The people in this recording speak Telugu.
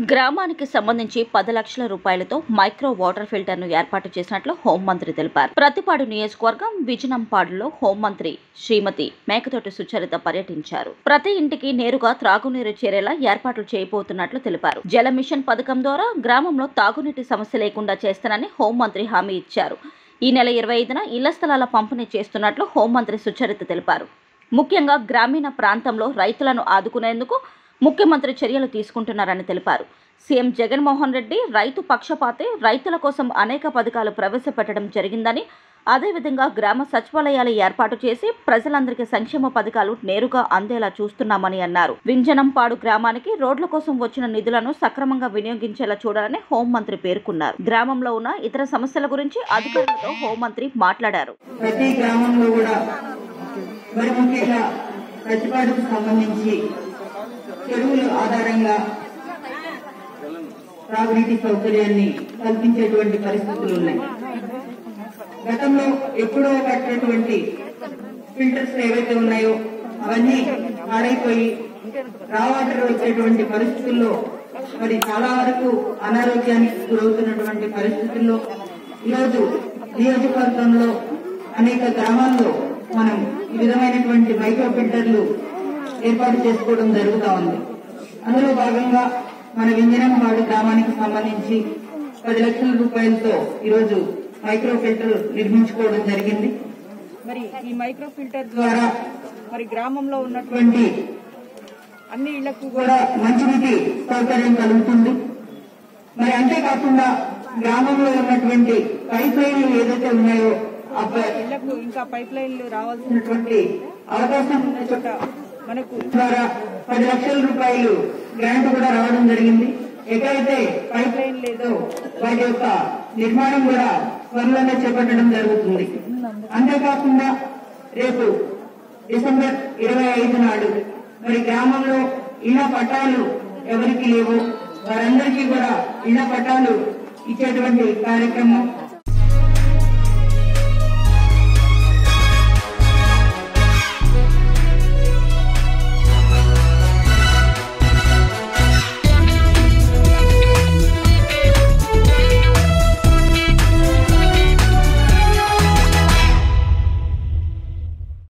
గ్రామానికి సంబంధించి పది లక్షల రూపాయలతో మైక్రో వాటర్ ఫిల్టర్ ను ఏర్పాటు చేసినట్లు హోంమంత్రి తెలిపారు ప్రతిపాడు నియోజకవర్గం విజనంపాడులో హోంమంత్రి శ్రీమతి మేకతోటి సుచరిత పర్యటించారు ప్రతి ఇంటికి నేరుగా త్రాగునీరు చేరేలా ఏర్పాట్లు చేయబోతున్నట్లు తెలిపారు జల మిషన్ పథకం ద్వారా గ్రామంలో తాగునీటి సమస్య లేకుండా చేస్తానని హోంమంత్రి హామీ ఇచ్చారు ఈ నెల ఇరవై ఐదున ఇళ్ల స్థలాల పంపిణీ చేస్తున్నట్లు హోంమంత్రి సుచరిత తెలిపారు ముఖ్యంగా గ్రామీణ ప్రాంతంలో రైతులను ఆదుకునేందుకు ముఖ్యమంత్రి చర్యలు తీసుకుంటున్నారని తెలిపారు సీఎం జగన్మోహన్ రెడ్డి రైతు పక్షపాతే రైతుల కోసం అనేక పథకాలు ప్రవేశపెట్టడం జరిగిందని అదేవిధంగా గ్రామ సచివాలయాలు ఏర్పాటు చేసి ప్రజలందరికీ సంక్షేమ పథకాలు నేరుగా అందేలా చూస్తున్నామని అన్నారు వింజనంపాడు గ్రామానికి రోడ్ల కోసం వచ్చిన నిధులను సక్రమంగా వినియోగించేలా చూడాలని హోంమంత్రి పేర్కొన్నారు గ్రామంలో ఉన్న ఇతర సమస్యల గురించి అధికారులతో హోంమంత్రి మాట్లాడారు ప్రతి గ్రామంలో కూడా మరి ముఖ్యంగా ప్రతిపాడుకు సంబంధించి చెరువుల ఆధారంగా త్రాగునీటి సౌకర్యాన్ని కల్పించేటువంటి పరిస్థితులు ఉన్నాయి గతంలో ఎప్పుడో కట్టినటువంటి ఫిల్టర్స్ ఏవైతే ఉన్నాయో అవన్నీ పాడైపోయి రా వాటర్ వచ్చేటువంటి పరిస్థితుల్లో మరి చాలా వరకు అనారోగ్యానికి గురవుతున్నటువంటి పరిస్థితుల్లో ఈరోజు నియోజకవర్గంలో అనేక గ్రామాల్లో మనం ఈ విధమైనటువంటి మైక్రో ఫిల్టర్లు ఏర్పాటు చేసుకోవడం జరుగుతా ఉంది అందులో భాగంగా మన వింజనంపాడు గ్రామానికి సంబంధించి పది లక్షల రూపాయలతో ఈరోజు మైక్రో ఫిల్టర్ నిర్మించుకోవడం జరిగింది మరి ఈ మైక్రో ఫిల్టర్ ద్వారా మరి గ్రామంలో ఉన్నటువంటి ఇటువంటి అన్ని ఇళ్లకు కూడా మంచినీటి సౌకర్యం కలుగుతుంది మరి అంతేకాకుండా గ్రామంలో ఉన్నటువంటి పైప్ లైన్లు ఏదైతే ఉన్నాయో ఆ పై- ఇళ్లకు ఇంకా పైప్ లైన్లు రావాల్సిన ఉన్నటువంటి అవకాశం ఉన్న చోట మనకు ద్వారా పది లక్షల రూపాయలు గ్రాంట్ కూడా రావడం జరిగింది ఎక్కడైతే పైప్ లైన్ లేదో వాటి యొక్క నిర్మాణం కూడా త్వరలోనే చేపట్టడం జరుగుతుంది అంతేకాకుండా రేపు డిసెంబర్ ఇరవై ఐదు నాడు మరి గ్రామంలో ఇళ్ల పట్టాలు ఎవరికి లేవు వారందరికీ కూడా ఇళ్ల పట్టాలు ఇచ్చేటువంటి కార్యక్రమం